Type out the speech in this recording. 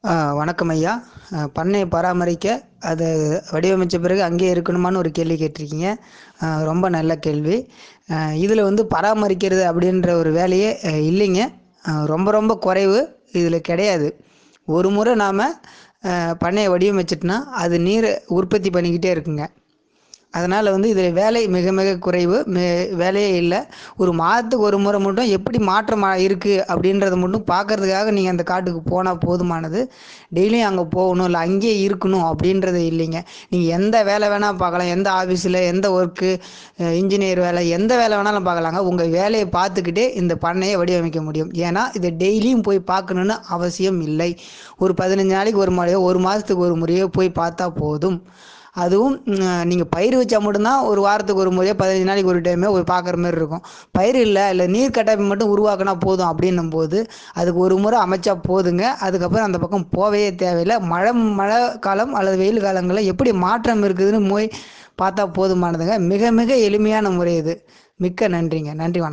ஆ வணக்கம் ஐயா அ, பண்ணையை பராமரிக்க அதை வடிவமைச்ச பிறகு அங்கேயே இருக்கணுமான்னு ஒரு கேள்வி கேட்டிருக்கீங்க ஆ, ரொம்ப நல்ல கேள்வி இதில் வந்து பராமரிக்கிறது அப்படின்ற ஒரு வேலையே அ, இல்லைங்க அ, ரொம்ப ரொம்ப குறைவு இதில் கிடையாது ஒரு முறை நாம் பண்ணையை வடிவமைச்சிட்டோன்னா அது நீரை உற்பத்தி பண்ணிக்கிட்டே இருக்குங்க அதனால் வந்து இதில் வேலை மிக மிக குறைவு மே வேலையே இல்லை ஒரு மாதத்துக்கு ஒரு முறை மட்டும் எப்படி மாற்றம் இருக்குது அப்படின்றத மட்டும் பார்க்கறதுக்காக நீங்கள் அந்த காட்டுக்கு போனால் போதுமானது டெய்லியும் அங்கே போகணும் இல்லை அங்கேயே இருக்கணும் அப்படின்றது இல்லைங்க நீங்கள் எந்த வேலை வேணால் பார்க்கலாம் எந்த ஆஃபீஸில் எந்த ஒர்க்கு இன்ஜினியர் வேலை எந்த வேலை வேணாலும் பார்க்கலாங்க உங்கள் வேலையை பார்த்துக்கிட்டே இந்த பண்ணையை வடிவமைக்க முடியும் ஏன்னா இதை டெய்லியும் போய் பார்க்கணுன்னு அவசியம் இல்லை ஒரு பதினஞ்சு நாளைக்கு ஒரு முறையோ ஒரு மாதத்துக்கு ஒரு முறையோ போய் பார்த்தா போதும் அதுவும் நீங்கள் பயிர் வச்சா மட்டும்தான் ஒரு வாரத்துக்கு ஒரு முறையோ பதினஞ்சு நாளைக்கு ஒரு டைமே போய் பார்க்குற மாதிரி இருக்கும் பயிர் இல்லை இல்லை நீர் கட்டமைப்பு மட்டும் உருவாக்கினா போதும் அப்படின்னும் போது அதுக்கு ஒரு முறை அமைச்சா போதுங்க அதுக்கப்புறம் அந்த பக்கம் போகவே தேவையில்லை மழை மழை காலம் அல்லது வெயில் காலங்களில் எப்படி மாற்றம் இருக்குதுன்னு போய் பார்த்தா போதுமானதுங்க மிக மிக எளிமையான முறை இது மிக்க நன்றிங்க நன்றி வணக்கம்